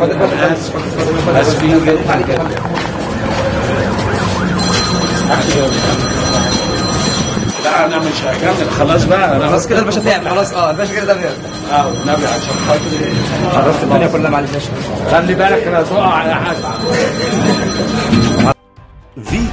انا اسف اسفين جدا لا انا مش هكمل خلاص بقى انا خلاص كده الباشا تعب خلاص اه الباشا كده تعب اه والنبي عشان خاطري عرفت الدنيا كلها معلش يا باشا خلي بالك انا تقع على حد فيتو